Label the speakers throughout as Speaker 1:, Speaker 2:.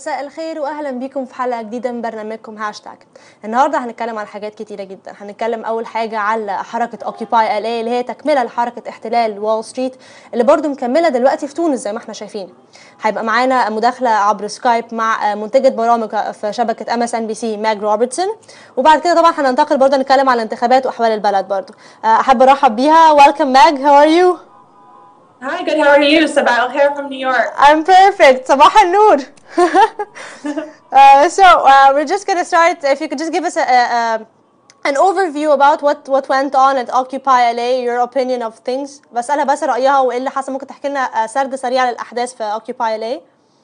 Speaker 1: مساء الخير واهلا بيكم في حلقه جديده من برنامجكم هاشتاج النهارده هنتكلم عن حاجات كتيره جدا هنتكلم اول حاجه على حركه اوكيباي ال اللي هي تكمله لحركه احتلال وول ستريت اللي برضو مكمله دلوقتي في تونس زي ما احنا شايفين هيبقى معانا مداخله عبر سكايب مع منتجه برامج في شبكه ام اس ان بي سي ماج روبرتسون وبعد كده طبعا هننتقل برضو نتكلم عن الانتخابات واحوال البلد برضو احب ارحب بيها ويلكم ماج هاو ار يو
Speaker 2: Hi, good. How are you? Sabah here from New York.
Speaker 1: I'm perfect. صباح النور. uh, so uh, we're just gonna start. If you could just give us a, a, a, an overview about what what went on at Occupy LA, your opinion of things. بسألها بس رأيها وإيه اللي حصل ممكن تحكي لنا سرد سريع للأحداث في Occupy LA.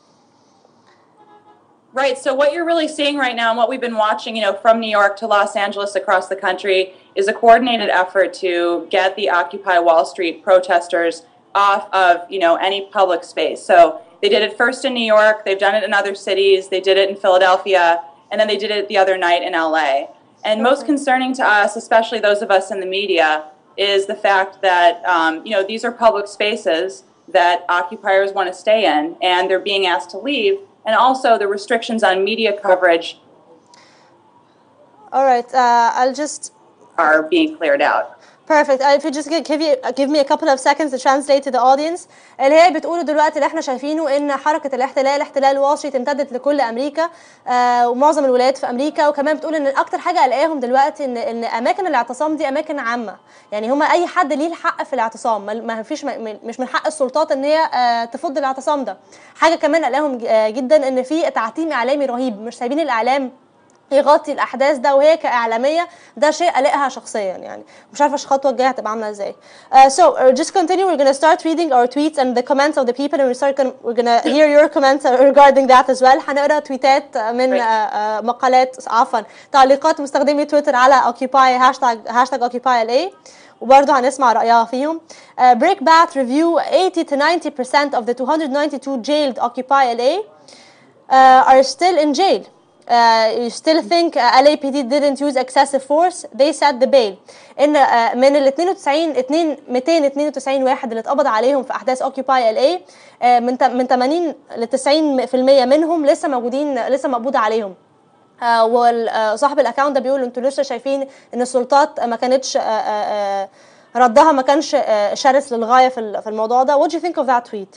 Speaker 2: Right. So what you're really seeing right now, and what we've been watching, you know, from New York to Los Angeles across the country, is a coordinated effort to get the Occupy Wall Street protesters off of you know any public space. So they did it first in New York. They've done it in other cities. They did it in Philadelphia, and then they did it the other night in LA. And most concerning to us, especially those of us in the media, is the fact that um, you know these are public spaces that occupiers want to stay in, and they're being asked to leave. And also the restrictions on media coverage
Speaker 1: All right. Uh, I'll just
Speaker 2: are being cleared out.
Speaker 1: Perfect. Uh, if you just give, give, you, give me a couple of seconds to translate to the audience اللي هي بتقوله دلوقتي اللي احنا شايفينه ان حركه الاحتلال احتلال وول ستريت امتدت لكل امريكا آه ومعظم الولايات في امريكا وكمان بتقول ان اكتر حاجه قلقاهم دلوقتي ان ان اماكن الاعتصام دي اماكن عامه يعني هما اي حد ليه الحق في الاعتصام ما- ما فيش ما- مش من حق السلطات ان هي آه تفض الاعتصام ده حاجه كمان قلقاهم ج- آه جدا ان في تعتيم اعلامي رهيب مش سايبين الاعلام يغطي الاحداث ده وهي كاعلاميه ده شيء قلقها شخصيا يعني مش عارفه الخطوه الجايه هتبقى عامله ازاي uh, so uh, just continue we're gonna start reading our tweets and the comments of the people and we start gonna, we're gonna hear your comments regarding that as well هنقرا تويتات من uh, uh, مقالات عفوا تعليقات مستخدمي تويتر على occupy هاشتاج هاشتاج occupy LA وبرضه هنسمع رأيها فيهم. Uh, Breakbat review 80 to 90% of the 292 jailed Occupy LA uh, are still in jail. Uh, you still think uh, LAPD didn't use excessive force? They set the bail. ان uh, من ال 92 2 292 واحد اللي اتقبض عليهم في احداث اوكيباي ال اي من ت- من 80 ل 90% منهم لسه موجودين لسه مقبوض عليهم. آه، وصاحب الاكونت ده بيقول انتوا لسه شايفين ان السلطات ما كانتش آه، آه، آه، ردها ما كانش آه، شرس للغايه في ال- في الموضوع ده. What do you think of that tweet?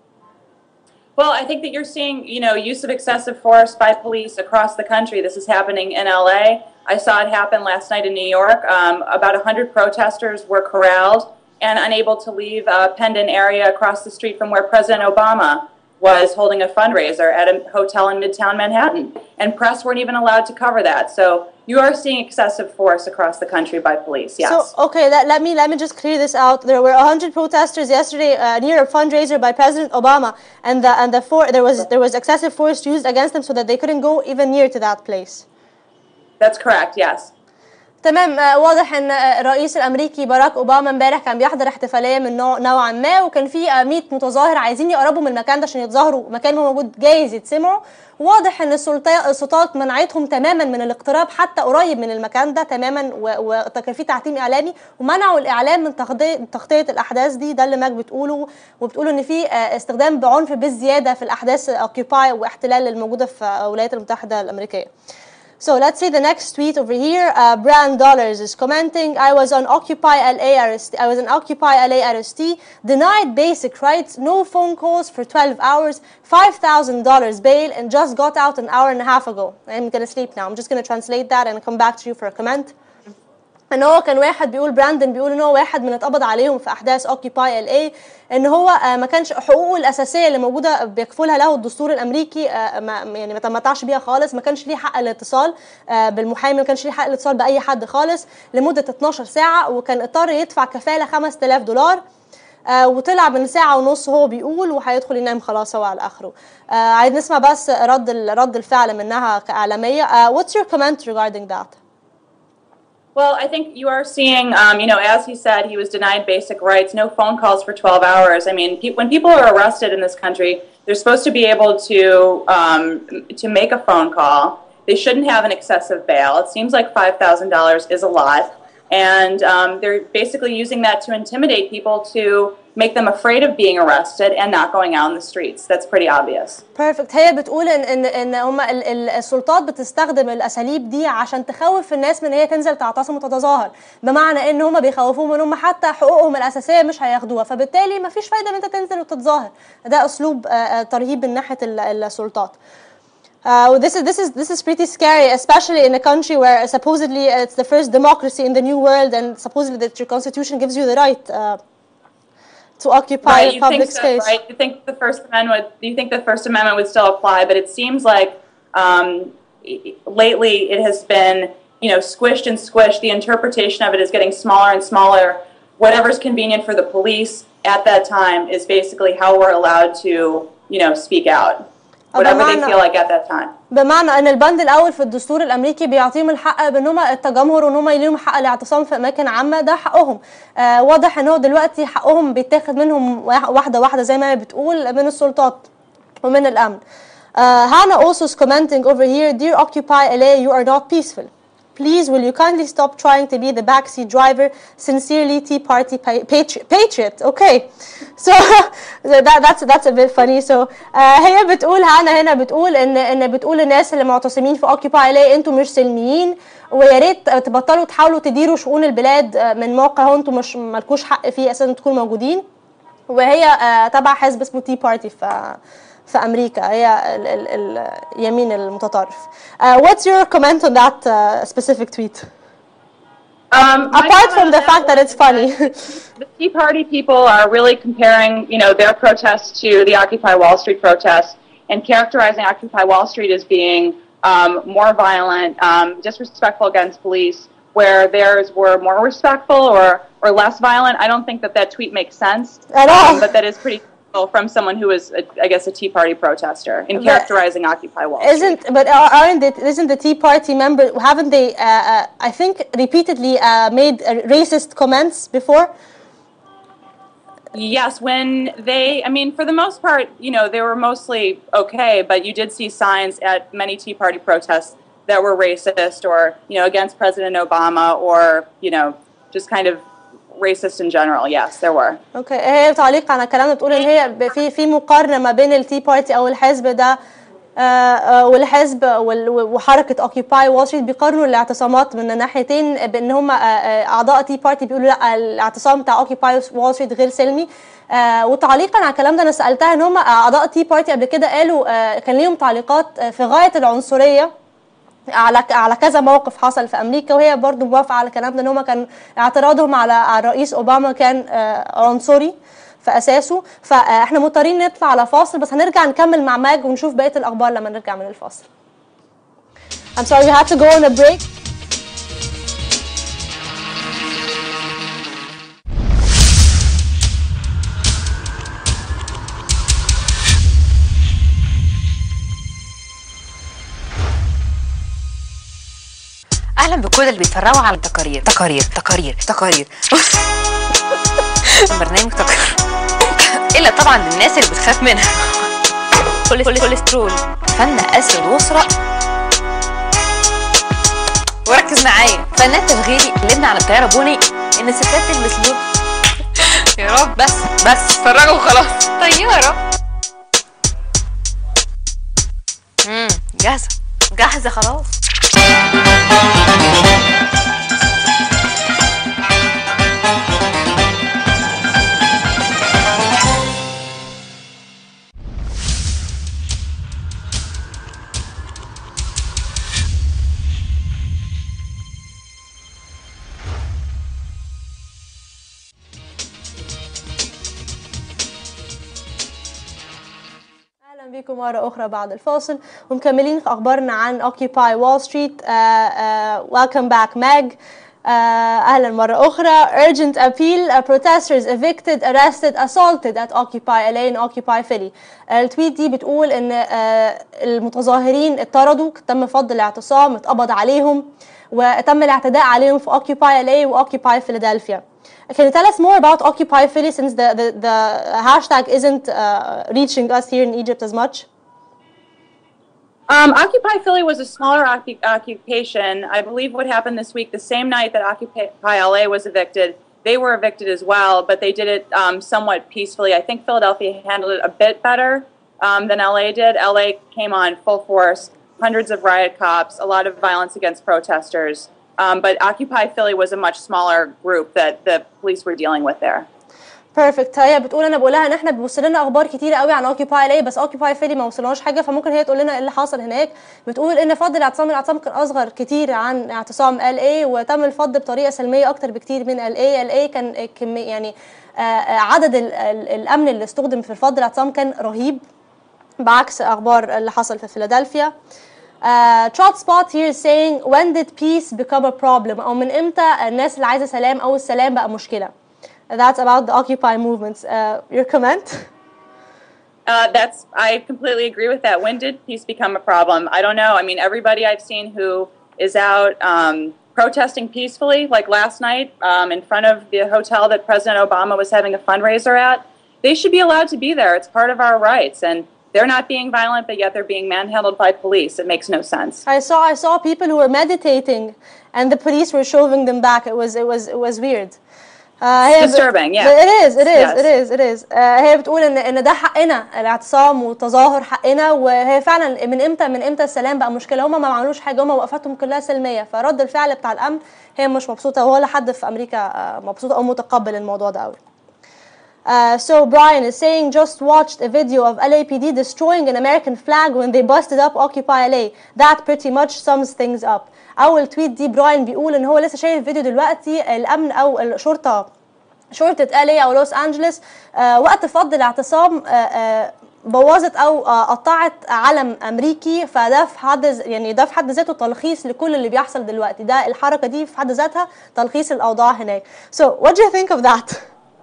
Speaker 2: Well, I think that you're seeing, you know, use of excessive force by police across the country. This is happening in LA. I saw it happen last night in New York. Um, about 100 protesters were corralled and unable to leave a Pendon area across the street from where President Obama was holding a fundraiser at a hotel in Midtown Manhattan. And press weren't even allowed to cover that. So you are seeing excessive force across the country by police, yes.
Speaker 1: So okay, let, let me let me just clear this out. There were 100 protesters yesterday uh, near a fundraiser by President Obama, and the and the for, there was there was excessive force used against them so that they couldn't go even near to that place.
Speaker 2: That's correct, yes.
Speaker 1: تمام آه، واضح ان آه، الرئيس الامريكي باراك اوباما امبارح كان بيحضر احتفاليه من نوع نوعا ما وكان في آه، 100 متظاهر عايزين يقربوا من المكان ده عشان يتظاهروا مكان هو موجود جايز يتسمعوا واضح ان السلطات السلطات منعتهم تماما من الاقتراب حتى قريب من المكان ده تماما و- وكان في تعتيم اعلامي ومنعوا الاعلام من تغطيه تغطيه الاحداث دي ده اللي ماك بتقوله وبتقولوا ان في آه، استخدام بعنف بالزياده في الاحداث اوكيباي واحتلال الموجوده في آه، الولايات المتحده الامريكيه So let's see the next tweet over here. Uh, Brand Dollars is commenting. I was on Occupy LA arrest. I was an Occupy LA arrestee. Denied basic rights. No phone calls for 12 hours. Five thousand dollars bail, and just got out an hour and a half ago. I'm gonna sleep now. I'm just gonna translate that and come back to you for a comment. ان هو كان واحد بيقول براندن بيقول ان هو واحد من اتقبض عليهم في احداث اوكيباي ال اي ان هو آه، ما كانش حقوقه الاساسيه اللي موجوده بيكفلها له الدستور الامريكي آه، ما يعني ما تمتعش بيها خالص ما كانش ليه حق الاتصال آه، بالمحامي ما كانش ليه حق الاتصال باي حد خالص لمده 12 ساعه وكان اضطر يدفع كفاله 5000 دولار آه وطلع من ساعة ونص هو بيقول وهيدخل ينام خلاص هو على آخره. آه عايز نسمع بس رد ال- رد الفعل منها كإعلامية. آه what's your comment regarding that?
Speaker 2: Well, I think you are seeing, um, you know, as he said, he was denied basic rights, no phone calls for 12 hours. I mean, pe- when people are arrested in this country, they're supposed to be able to um, to make a phone call. They shouldn't have an excessive bail. It seems like $5,000 is a lot. And um, they're basically using that to intimidate people to make them afraid of being arrested and not going out in the streets. That's pretty obvious.
Speaker 1: بيرفكت هي بتقول ان ان ان هم ال- ال- السلطات بتستخدم الاساليب دي عشان تخوف الناس من ان هي تنزل تعتصم وتتظاهر بمعنى ان هم بيخوفوهم ان هم حتى حقوقهم الاساسيه مش هياخدوها فبالتالي ما فيش فايده ان انت تنزل وتتظاهر ده اسلوب آه، آه، ترهيب من ناحيه ال- السلطات Uh, this is this is this is pretty scary, especially in a country where supposedly it's the first democracy in the new world, and supposedly that your constitution gives you the right uh, to occupy
Speaker 2: Right,
Speaker 1: a
Speaker 2: you
Speaker 1: public
Speaker 2: think so,
Speaker 1: space.
Speaker 2: right? You think the First Amendment would, you think the First Amendment would still apply, but it seems like um, i- lately it has been, you know, squished and squished. The interpretation of it is getting smaller and smaller. Whatever's convenient for the police at that time is basically how we're allowed to, you know, speak out. Whatever they
Speaker 1: بمعنى-
Speaker 2: feel like at that time.
Speaker 1: بمعنى ان البند الاول في الدستور الامريكي بيعطيهم الحق بان هم التجمهر وان هم ليهم حق الاعتصام في اماكن عامه ده حقهم آه واضح ان هو دلوقتي حقهم بيتاخد منهم واح- واحده واحده زي ما هي بتقول من السلطات ومن الامن uh, Hannah also is commenting over here dear occupy LA you are not peaceful Please, will you kindly stop trying to be the backseat driver? Sincerely, Tea Party pa- patri- patriot. Okay, so that, that's that's a bit funny. So uh, هي بتقول هانا هنا بتقول ان ان بتقول الناس اللي معتصمين في Occupy LA انتوا مش سلميين ويا ريت تبطلوا تحاولوا تديروا شؤون البلاد آه، من موقع هو انتوا مش مالكوش حق فيه اساسا تكونوا موجودين وهي آه، تبع حزب اسمه تي بارتي في في امريكا هي ال ال اليمين المتطرف. Uh, what's your comment on that uh, specific tweet?
Speaker 2: Um, my
Speaker 1: Apart from
Speaker 2: comment
Speaker 1: the
Speaker 2: on
Speaker 1: fact that it's
Speaker 2: was
Speaker 1: funny.
Speaker 2: the Tea Party people are really comparing, you know, their protests to the Occupy Wall Street protests and characterizing Occupy Wall Street as being um, more violent, um, disrespectful against police, where theirs were more respectful or, or less violent. I don't think that that tweet makes sense
Speaker 1: At all.
Speaker 2: um, but that is pretty cool from someone who is, a, I guess, a Tea Party protester in
Speaker 1: But
Speaker 2: characterizing Occupy Wall Street.
Speaker 1: Isn't but are- aren't they, isn't the Tea Party member haven't they uh, uh, I think repeatedly uh, made uh, racist comments before?
Speaker 2: Yes, when they, I mean, for the most part, you know, they were mostly okay, but you did see signs at many Tea Party protests that were racist or, you know, against President Obama or, you know, just kind of racist in general. Yes, there were.
Speaker 1: اوكي هي تعليق على كلامنا بتقول ان هي ب- في في مقارنه ما بين التي بارتي او الحزب ده آه، آه، والحزب وال- وحركه اوكيباي وول ستريت بيقارنوا الاعتصامات من ناحيتين بان هم آه، آه، اعضاء تي بارتي بيقولوا لا الاعتصام بتاع اوكيباي وول ستريت غير سلمي آه، وتعليقا على الكلام ده انا سالتها ان هم اعضاء تي بارتي قبل كده قالوا آه، كان ليهم تعليقات آه، في غايه العنصريه على على كذا موقف حصل في امريكا وهي برضو موافقه على الكلام ده ان هم كان اعتراضهم على على الرئيس اوباما كان آه، عنصري في اساسه فاحنا مضطرين نطلع على فاصل بس هنرجع نكمل مع ماج ونشوف بقيه الاخبار لما نرجع من الفاصل I'm sorry you had to go on a break
Speaker 3: اهلا بكل اللي بيتفرجوا على التقارير تقارير تقارير تقارير برنامج تقارير الا طبعا للناس اللي بتخاف منها كل كوليسترول فن اسود واسرع وركز معايا فنان تشغيلي اتكلمنا على الطياره بوني ان الستات تلبس لون يا رب بس بس اتفرجوا وخلاص طياره امم جاهزه جاهزه خلاص
Speaker 1: اهلا بكم مره اخرى بعد الفاصل ومكملين في اخبارنا عن اوكيباي وول ستريت ويلكم باك ماج اهلا مره اخرى urgent appeal uh, protesters evicted arrested assaulted at occupy LA and occupy Philly التويت دي بتقول ان آه، المتظاهرين اتطردوا تم فض الاعتصام اتقبض عليهم وتم الاعتداء عليهم في occupy LA و occupy Philadelphia Can you tell us more about Occupy Philly since the, the, the hashtag isn't uh, reaching us here in Egypt as much?
Speaker 2: Um, Occupy Philly was a smaller occu- occupation. I believe what happened this week, the same night that Occupy LA was evicted, they were evicted as well, but they did it um, somewhat peacefully. I think Philadelphia handled it a bit better um, than LA did. LA came on full force, hundreds of riot cops, a lot of violence against protesters. Um, but Occupy Philly was a much smaller group that the police were dealing with there.
Speaker 1: بيرفكت هي بتقول انا بقولها ان احنا بيوصل لنا اخبار كتيره قوي عن اوكيباي ليه بس اوكيباي فيلي ما وصلناش حاجه فممكن هي تقول لنا ايه اللي حصل هناك بتقول ان فض الاعتصام الاعتصام كان اصغر كتير عن اعتصام ال اي وتم الفض بطريقه سلميه اكتر بكتير من ال اي ال اي كان كمي يعني آه، آه، عدد ال- ال- الامن اللي استخدم في الفض الاعتصام كان رهيب بعكس اخبار اللي حصل في فيلادلفيا Uh, Trot Spot here is saying when did peace become a problem او من امتى الناس اللي عايزه سلام او السلام بقى مشكله That's about the Occupy movements. Uh, your comment?
Speaker 2: Uh, that's I completely agree with that. When did peace become a problem? I don't know. I mean, everybody I've seen who is out um, protesting peacefully, like last night um, in front of the hotel that President Obama was having a fundraiser at, they should be allowed to be there. It's part of our rights, and they're not being violent, but yet they're being manhandled by police. It makes no sense.
Speaker 1: I saw I saw people who were meditating, and the police were shoving them back. It was it was it was weird. Uh, هي ب-
Speaker 2: disturbing, yeah.
Speaker 1: It is, it is,
Speaker 2: Yes.
Speaker 1: it is, it is. Uh, هي بتقول ان ان ده حقنا الاعتصام والتظاهر حقنا وهي فعلا من امتى من امتى السلام بقى مشكله هم ما عملوش حاجه هم وقفاتهم كلها سلميه فرد الفعل بتاع الامن هي مش مبسوطه ولا حد في امريكا uh, مبسوط او متقبل الموضوع ده قوي. Uh, so Brian is saying just watched a video of LAPD destroying an American flag when they busted up Occupy LA. That pretty much sums things up. أول تويت دي براين بيقول إن هو لسه شايف فيديو دلوقتي الأمن أو الشرطة شرطة LA أو لوس أنجلوس آه وقت فض الاعتصام آه آه بوظت أو آه قطعت علم أمريكي فده في حد ز- يعني ده في حد ذاته تلخيص لكل اللي بيحصل دلوقتي ده الحركة دي في حد ذاتها تلخيص الأوضاع هناك. So what do you think of that?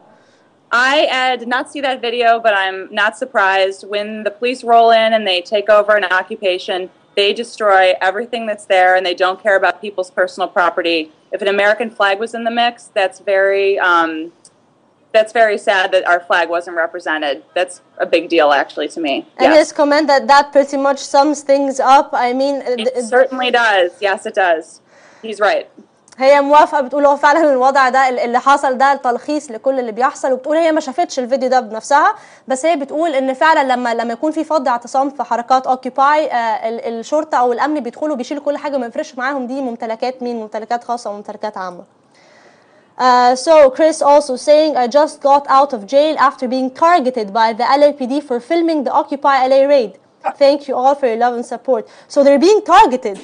Speaker 2: I uh, did not see that video, but I'm not surprised. When the police roll in and they take over an occupation, they destroy everything that's there and they don't care about people's personal property. If an American flag was in the mix, that's very um, that's very sad that our flag wasn't represented. That's a big deal, actually, to me.
Speaker 1: And
Speaker 2: Yes.
Speaker 1: his comment that that pretty much sums things up. I mean,
Speaker 2: It
Speaker 1: th- th-
Speaker 2: certainly does. Yes, it does. He's right.
Speaker 1: هي موافقة بتقول هو فعلا الوضع ده اللي حصل ده التلخيص لكل اللي بيحصل وبتقول هي ما شافتش الفيديو ده بنفسها بس هي بتقول ان فعلا لما لما يكون في فض اعتصام في حركات اوكيباي الشرطة او الامن بيدخلوا بيشيلوا كل حاجة ما يفرقش معاهم دي ممتلكات مين ممتلكات خاصة وممتلكات عامة. Uh, so Chris also saying I just got out of jail after being targeted by the LAPD for filming the Occupy LA raid. Thank you all for your love and support. So they're being targeted.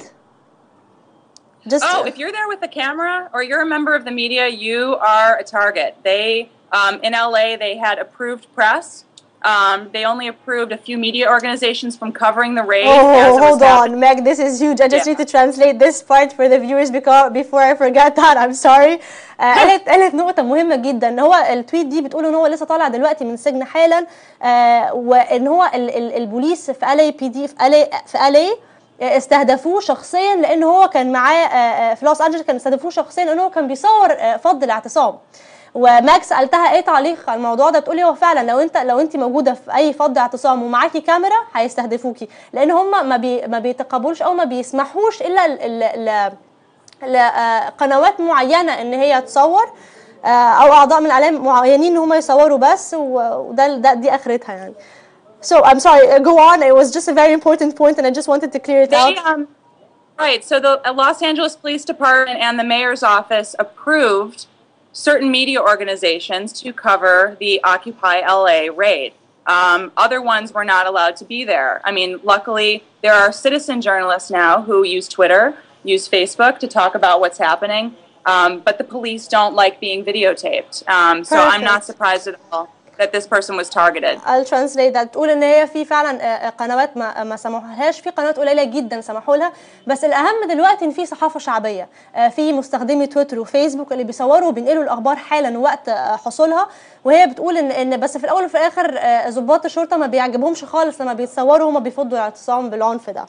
Speaker 1: Just
Speaker 2: Oh, if you're there with a camera or you're a member of the media, you are a target. They um, in LA they had approved press. Um, they only approved a few media organizations from covering the raid. as
Speaker 1: Oh,
Speaker 2: it was
Speaker 1: hold
Speaker 2: happening.
Speaker 1: on, Meg. This is huge. I just
Speaker 2: Yeah.
Speaker 1: need to translate this part for the viewers because before I forget that, I'm sorry. آه، قالت قالت نقطة مهمة جدا ان هو التويت دي بتقول ان هو لسه طالع دلوقتي من السجن حالا آه، وان هو ال ال البوليس في ال بي دي في ال في ال استهدفوه شخصيا لان هو كان معاه آه، آه، في لوس انجلوس كان استهدفوه شخصيا لان هو كان بيصور آه، فض الاعتصام وماك سالتها ايه تعليق على الموضوع ده بتقولي هو فعلا لو انت لو انت موجوده في اي فض اعتصام ومعاكي كاميرا هيستهدفوكي لان هم ما بي ما بيتقبلوش او ما بيسمحوش الا ل- ل- ل- لقنوات معينه ان هي تصور آه، او اعضاء من الاعلام معينين ان هم يصوروا بس و- وده ده دي اخرتها يعني So I'm sorry, uh, go on. It was just a very important point, and I just wanted to clear it
Speaker 2: They,
Speaker 1: out.
Speaker 2: um, right. So the uh, Los Angeles Police Department and the mayor's office approved certain media organizations to cover the Occupy LA raid. Um, other ones were not allowed to be there. I mean, luckily, there are citizen journalists now who use Twitter, use Facebook to talk about what's happening. Um, but the police don't like being videotaped. Um, so I'm not
Speaker 1: Perfect.
Speaker 2: surprised at all that this person was targeted.
Speaker 1: I'll translate that تقول ان هي في فعلا آه، آه، قنوات ما ما سمحوهاش في قنوات قليله جدا سمحوا لها بس الاهم دلوقتي ان في صحافه شعبيه آه، في مستخدمي تويتر وفيسبوك اللي بيصوروا وبينقلوا الاخبار حالا وقت آه، حصولها وهي بتقول ان ان بس في الاول وفي الاخر آه، ضباط الشرطه ما بيعجبهمش خالص لما بيتصوروا وما بيفضوا الاعتصام بالعنف ده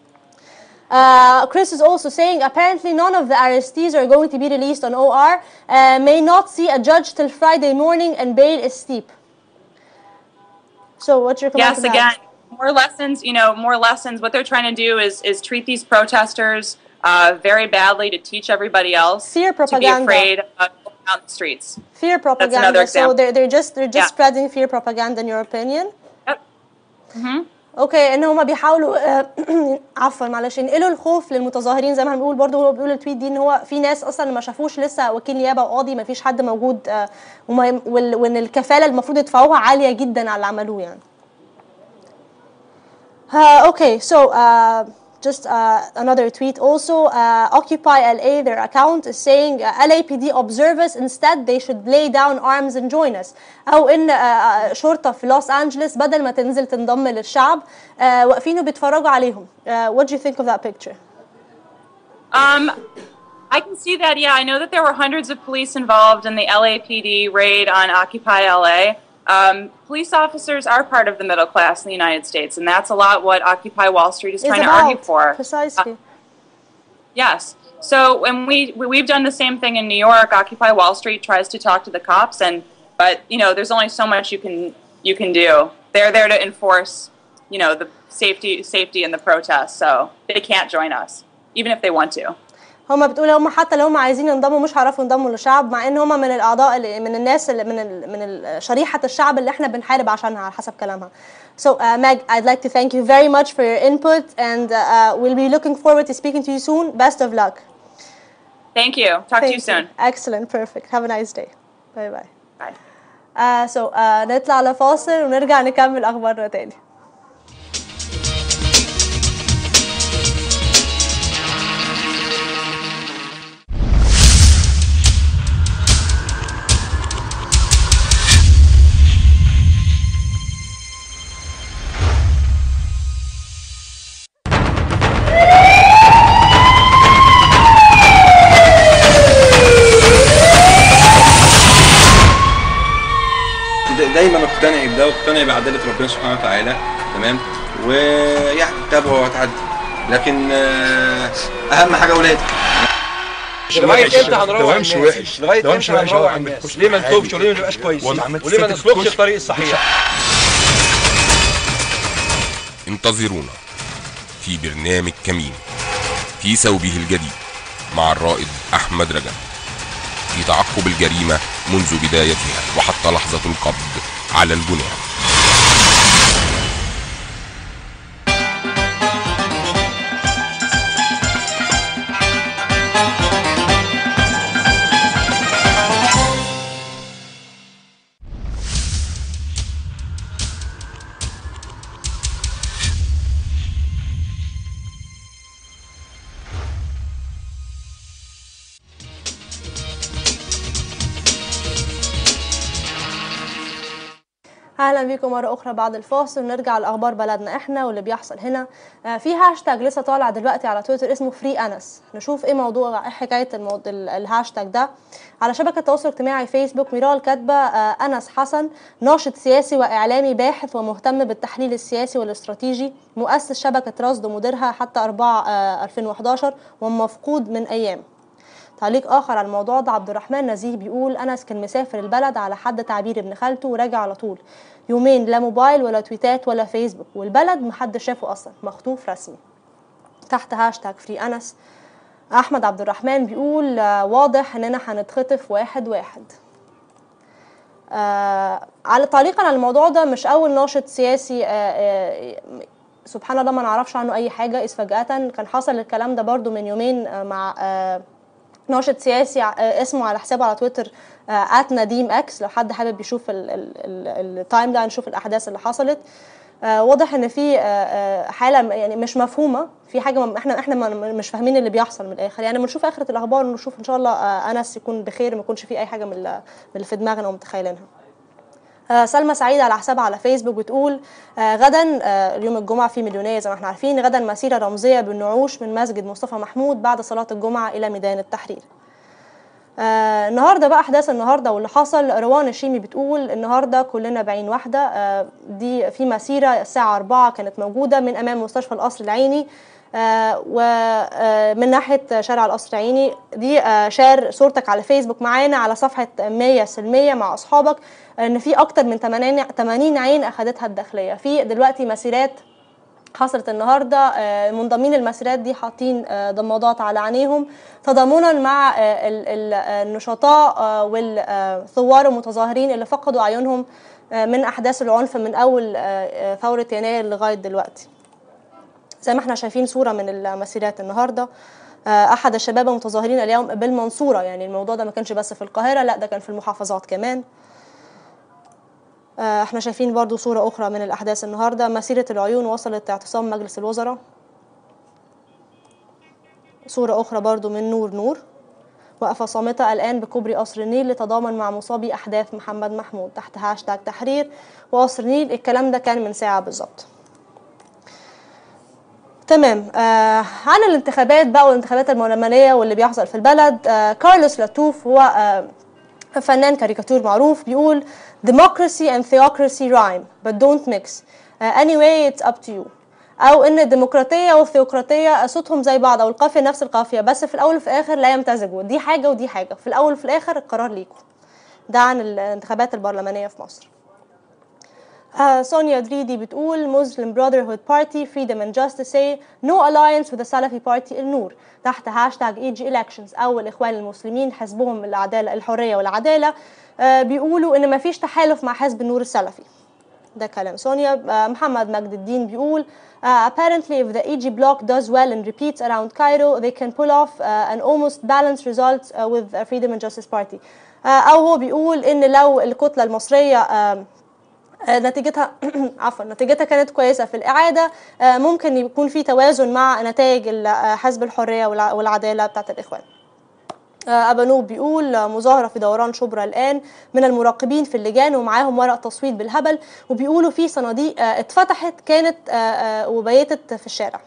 Speaker 1: Uh, Chris is also saying apparently none of the arrestees are going to be released on OR, uh, may not see a judge till Friday morning, and bail is steep. So, what's your comment
Speaker 2: Yes,
Speaker 1: to that?
Speaker 2: again, more lessons. You know, more lessons. What they're trying to do is is treat these protesters uh, very badly to teach everybody else
Speaker 1: Fear
Speaker 2: to be
Speaker 1: propaganda.
Speaker 2: afraid of down the streets.
Speaker 1: fear propaganda
Speaker 2: another
Speaker 1: so
Speaker 2: example.
Speaker 1: they're, they're just they're just
Speaker 2: Yeah.
Speaker 1: spreading fear propaganda in your opinion
Speaker 2: Yep.
Speaker 1: اوكي ان هما بيحاولوا آه، عفوا معلش ينقلوا الخوف للمتظاهرين زي ما بنقول برضو هو بيقول التويت دي ان هو في ناس اصلا ما شافوش لسه وكيل نيابه وقاضي ما فيش حد موجود آه، وما- وال- وان الكفاله المفروض يدفعوها عاليه جدا على اللي عملوه يعني Uh, okay, so uh, just uh, another tweet also. Uh, Occupy LA, their account is saying uh, LAPD observers instead they should lay down arms and join us. أو إن uh, شرطة في لوس أنجلوس بدل ما تنزل تنضم للشعب uh, واقفين وبيتفرجوا عليهم. Uh, what do you think of that picture?
Speaker 2: Um, I can see that. Yeah, I know that there were hundreds of police involved in the LAPD raid on Occupy LA. Um, police officers are part of the middle class in the United States, and that's a lot what Occupy Wall Street is
Speaker 1: It's
Speaker 2: trying to argue
Speaker 1: about
Speaker 2: for.
Speaker 1: precisely.
Speaker 2: Yes. So when we we- we've done the same thing in New York, Occupy Wall Street tries to talk to the cops, and but you know there's only so much you can you can do. They're there to enforce you know the safety safety in the protest, so they can't join us even if they want to.
Speaker 1: هما بتقول هم حتى لو هم عايزين ينضموا مش هيعرفوا ينضموا للشعب مع ان هم من الاعضاء اللي من الناس اللي من ال من ال- شريحه الشعب اللي احنا بنحارب عشانها على حسب كلامها. So uh, Meg, I'd like to thank you very much for your input and uh, uh, we'll be looking forward to speaking to you soon. Best of luck.
Speaker 2: Thank you. Talk to
Speaker 1: Thank
Speaker 2: you soon.
Speaker 1: Excellent, perfect. Have a nice day. Bye bye.
Speaker 2: Bye.
Speaker 1: Uh, so uh, نطلع لفاصل ونرجع نكمل اخبارنا تاني.
Speaker 4: دا- دايما اقتنع بده واقتنع بعداله ربنا سبحانه وتعالى تمام ويعني تابعوا وتعدي لكن آه، اهم حاجه اولادي
Speaker 5: لغايه امتى هنروح
Speaker 6: ده مش
Speaker 5: الناس؟
Speaker 6: وحش
Speaker 5: لغايه
Speaker 6: ده مش
Speaker 5: امتى
Speaker 6: وحش هو
Speaker 5: هنروح
Speaker 6: عم
Speaker 5: الناس؟
Speaker 6: بتخش
Speaker 5: ليه ما
Speaker 6: عادي.
Speaker 5: نتوبش وليه ما نبقاش كويسين
Speaker 6: وما عملتش
Speaker 5: وليه ما
Speaker 6: فكرة
Speaker 5: نسلكش
Speaker 6: تخش.
Speaker 5: الطريق الصحيح
Speaker 7: انتظرونا في برنامج كمين في ثوبه الجديد مع الرائد أحمد رجب في تعقب الجريمة منذ بدايتها وحتى لحظة القبض على الجناه
Speaker 1: اهلا بيكم مره اخرى بعد الفاصل ونرجع لاخبار بلدنا احنا واللي بيحصل هنا آه، في هاشتاج لسه طالع دلوقتي على تويتر اسمه فري انس نشوف ايه موضوع ايه حكايه الموضوع ال- الهاشتاج ده على شبكه التواصل الاجتماعي فيسبوك ميرال كاتبه آه، انس حسن ناشط سياسي واعلامي باحث ومهتم بالتحليل السياسي والاستراتيجي مؤسس شبكه رصد ومديرها حتى 4 آه، 2011 ومفقود من ايام تعليق اخر على الموضوع ده عبد الرحمن نزيه بيقول انس كان مسافر البلد على حد تعبير ابن خالته وراجع على طول يومين لا موبايل ولا تويتات ولا فيسبوك والبلد محدش شافه اصلا مخطوف رسمي تحت هاشتاج فري انس احمد عبد الرحمن بيقول آه، واضح اننا هنتخطف واحد واحد آه على تعليقا على الموضوع ده مش اول ناشط سياسي آه آه سبحان الله ما نعرفش عنه اي حاجه اذ فجاه كان حصل الكلام ده برضو من يومين آه مع آه ناشط سياسي ع- آه، اسمه على حسابه على تويتر ات نديم اكس لو حد حابب يشوف التايم ده نشوف الاحداث اللي حصلت آه، واضح ان في آه، آه، حاله م- يعني مش مفهومه في حاجه م- احنا احنا ما- مش فاهمين اللي بيحصل من الاخر يعني بنشوف اخره الاخبار ونشوف ان شاء الله آه، انس يكون بخير ما يكونش في اي حاجه من ال- من اللي في دماغنا ومتخيلينها آه، سلمى سعيد على حسابها على فيسبوك بتقول آه، غدا آه، اليوم الجمعة في مليونية زي ما احنا عارفين غدا مسيرة رمزية بالنعوش من مسجد مصطفى محمود بعد صلاة الجمعة إلى ميدان التحرير آه النهارده بقى احداث النهارده واللي حصل روان الشيمي بتقول النهارده كلنا بعين واحده آه دي في مسيره الساعه 4 كانت موجوده من امام مستشفى القصر العيني آه ومن ناحيه شارع القصر العيني دي آه شار صورتك على فيسبوك معانا على صفحه 100 سلميه مع اصحابك ان في اكتر من 80 80 عين اخذتها الداخليه في دلوقتي مسيرات حصلت النهارده آه، منضمين المسيرات دي حاطين آه، ضمادات على عينيهم تضامنا مع آه، ال- ال- آه، النشطاء آه، والثوار المتظاهرين اللي فقدوا اعينهم آه، من احداث العنف من اول آه، آه، ثوره يناير لغايه دلوقتي زي ما احنا شايفين صوره من المسيرات النهارده آه، احد الشباب المتظاهرين اليوم بالمنصوره يعني الموضوع ده ما كانش بس في القاهره لا ده كان في المحافظات كمان آه، احنا شايفين برضو صورة أخرى من الأحداث النهاردة مسيرة العيون وصلت اعتصام مجلس الوزراء صورة أخرى برضو من نور نور واقفة صامتة الآن بكوبري قصر النيل لتضامن مع مصابي أحداث محمد محمود تحت هاشتاج تحرير وقصر النيل الكلام ده كان من ساعة بالظبط تمام آه عن الانتخابات بقى والانتخابات المرمانية واللي بيحصل في البلد آه كارلوس لاتوف هو آه فنان كاريكاتور معروف بيقول democracy and theocracy rhyme but don't mix uh, anyway it's up to you او ان الديمقراطيه والثيوقراطيه صوتهم زي بعض او القافيه نفس القافيه بس في الاول وفي الاخر لا يمتزجوا دي حاجه ودي حاجه في الاول وفي الاخر القرار ليكم ده عن الانتخابات البرلمانيه في مصر آه، سونيا دريدي بتقول Muslim Brotherhood Party Freedom and Justice say no alliance with the Salafi Party النور تحت هاشتاج ايجي elections أو الإخوان المسلمين حزبهم العدالة الحرية والعدالة آه، بيقولوا إن مفيش تحالف مع حزب النور السلفي ده كلام سونيا آه، محمد مجد الدين بيقول uh, apparently if the EG bloc does well and repeats around Cairo they can pull off uh, an almost balanced result uh, with uh, Freedom and Justice Party uh, أو هو بيقول إن لو الكتلة المصرية uh, آه، نتيجتها عفوا نتيجتها كانت كويسه في الاعاده آه، ممكن يكون في توازن مع نتائج ال- آه، حزب الحريه والع- والعداله بتاعت الاخوان آه، أبانوب بيقول آه، مظاهرة في دوران شبرا الآن من المراقبين في اللجان ومعاهم ورق تصويت بالهبل وبيقولوا في صناديق آه، اتفتحت كانت آه، آه، وبيتت في الشارع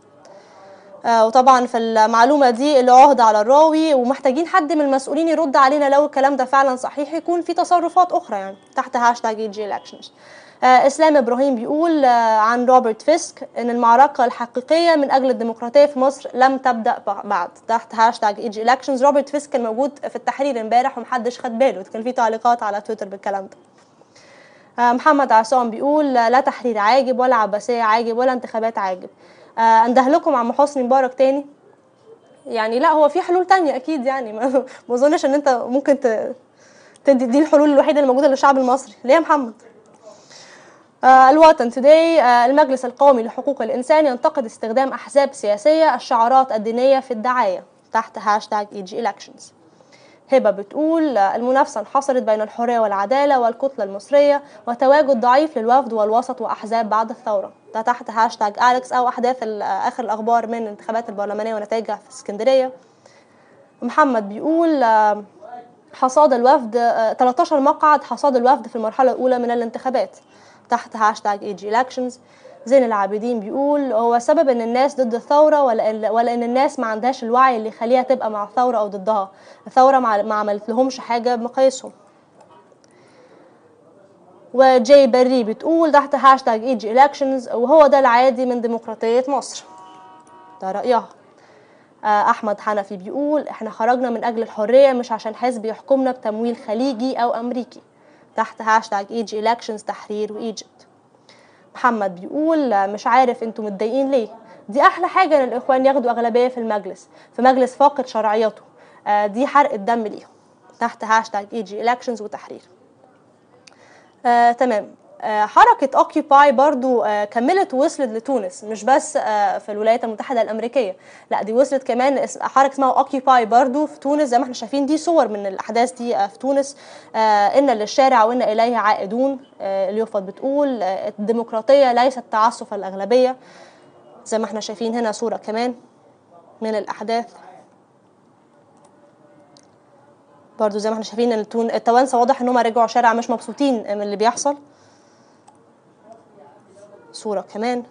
Speaker 1: آه، وطبعا في المعلومة دي اللي عهد على الراوي ومحتاجين حد من المسؤولين يرد علينا لو الكلام ده فعلا صحيح يكون في تصرفات أخرى يعني تحت هاشتاج اي جي elections آه، اسلام ابراهيم بيقول آه، عن روبرت فيسك ان المعركه الحقيقيه من اجل الديمقراطيه في مصر لم تبدا ب- بعد تحت هاشتاج اي جي elections روبرت فيسك كان موجود في التحرير امبارح ومحدش خد باله كان في تعليقات على تويتر بالكلام ده آه، محمد عصام بيقول آه، لا تحرير عاجب ولا عباسية عاجب ولا انتخابات عاجب آه، انده لكم عم حسني مبارك تاني يعني لا هو في حلول تانية اكيد يعني ما ما اظنش ان انت ممكن ت... تدي دي الحلول الوحيدة اللي موجودة للشعب المصري ليه يا محمد آه، الوطن توداي آه، المجلس القومي لحقوق الإنسان ينتقد استخدام أحزاب سياسية الشعارات الدينية في الدعاية تحت هاشتاج اي جي elections هبة بتقول آه، المنافسة انحصرت بين الحرية والعدالة والكتلة المصرية وتواجد ضعيف للوفد والوسط وأحزاب بعد الثورة ده تحت هاشتاج أليكس أو أحداث ال- آه، آخر الأخبار من الانتخابات البرلمانية ونتائجها في اسكندرية محمد بيقول آه، حصاد الوفد آه، 13 مقعد حصاد الوفد في المرحلة الأولى من الانتخابات تحت هاشتاج اي جي elections زين العابدين بيقول هو سبب ان الناس ضد الثوره ولا إن ولا ان الناس ما عندهاش الوعي اللي يخليها تبقى مع الثوره او ضدها الثوره ما ما عملت لهمش حاجه بمقاييسهم وجاي بري بتقول تحت هاشتاج اي جي elections وهو ده العادي من ديمقراطيه مصر ده رايها آه، احمد حنفي بيقول احنا خرجنا من اجل الحريه مش عشان حزب يحكمنا بتمويل خليجي او امريكي تحت هاشتاج اي جي elections تحرير وايجيبت محمد بيقول آه، مش عارف انتوا متضايقين ليه دي احلى حاجه ان الاخوان ياخدوا اغلبيه في المجلس في مجلس فاقد شرعيته آه، دي حرق الدم ليهم تحت هاشتاج اي جي elections وتحرير آه، تمام آه، حركة اوكيوباي برضو آه، كملت ووصلت لتونس مش بس آه، في الولايات المتحدة الأمريكية لا دي وصلت كمان اسم- حركة اسمها اوكيوباي برضو في تونس زي ما احنا شايفين دي صور من الأحداث دي آه، في تونس آه، إن للشارع وإن إليه عائدون آه، اليوفط بتقول آه، الديمقراطية ليست تعسف الأغلبية زي ما احنا شايفين هنا صورة كمان من الأحداث برضو زي ما احنا شايفين ان التون- التوانسه واضح ان هم رجعوا شارع مش مبسوطين من اللي بيحصل صورة كمان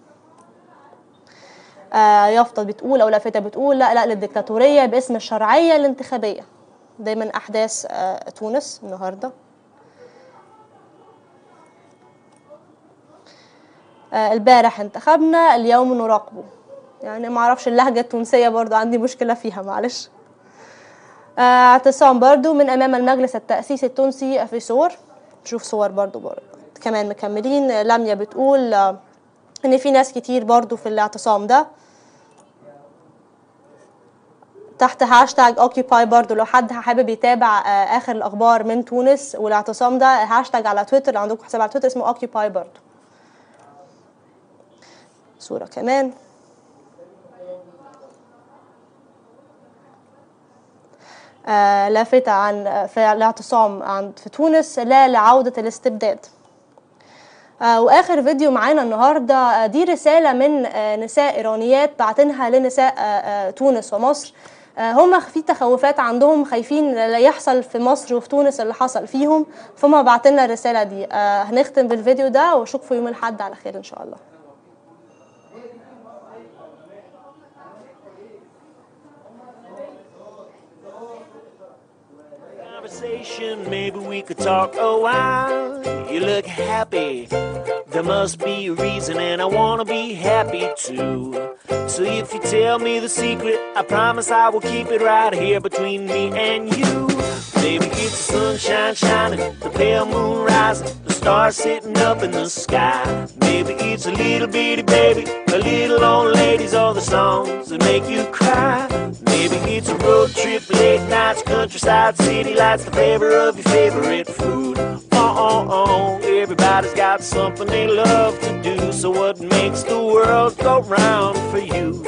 Speaker 1: آه يافطة بتقول أو لافتة بتقول لا لا للديكتاتورية باسم الشرعية الانتخابية دايما أحداث آه تونس النهاردة آه البارح انتخبنا اليوم نراقبه يعني ما اعرفش اللهجة التونسية برضو عندي مشكلة فيها معلش آه، اعتصام برضو من أمام المجلس التأسيسي التونسي في صور نشوف صور برضو, برضو كمان مكملين لميا بتقول آه، ان في ناس كتير برضو في الاعتصام ده تحت هاشتاج اوكيباي برضو لو حد حابب يتابع آه، اخر الاخبار من تونس والاعتصام ده هاشتاج على تويتر لو عندكم حساب على تويتر اسمه اوكيباي برضو صورة كمان آه، لافتة عن آه، في الاعتصام عن في تونس لا لعودة الاستبداد آه، واخر فيديو معانا النهارده آه، دي رساله من آه، نساء ايرانيات بعتنها لنساء آه، آه، تونس ومصر آه، هم في تخوفات عندهم خايفين لا يحصل في مصر وفي تونس اللي حصل فيهم فهم بعتلنا الرساله دي آه، هنختم بالفيديو ده واشوفكم يوم الاحد على خير ان شاء الله
Speaker 6: conversation, maybe we could talk a while. You look happy, there must be a reason, and I wanna be happy too. So if you tell me the secret, I promise I will keep it right here between me and you. Maybe it's the sunshine shining, the pale moon rising, the stars sitting up in the sky. Maybe it's a little bitty baby, a little old ladies, all the songs that make you cry. Maybe it's a road trip, late nights, countryside, city lights, the flavor of your favorite food. Oh, oh, oh, everybody's got something they love to do. So what makes the world go round for you?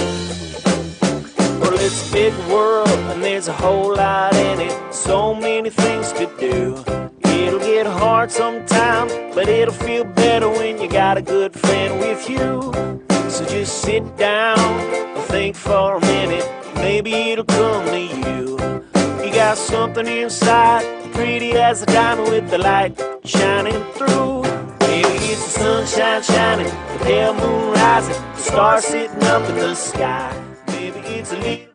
Speaker 6: Well, it's a big world and there's a whole lot in it. So many things to do. It'll get hard sometimes, but it'll feel better when you got a good friend with you. So just sit down and think for a minute. Maybe it'll come to you. You got something inside, pretty as a diamond with the light shining through. Maybe it's the sunshine shining, the pale moon rising, the stars sitting up in the sky. Maybe it's a little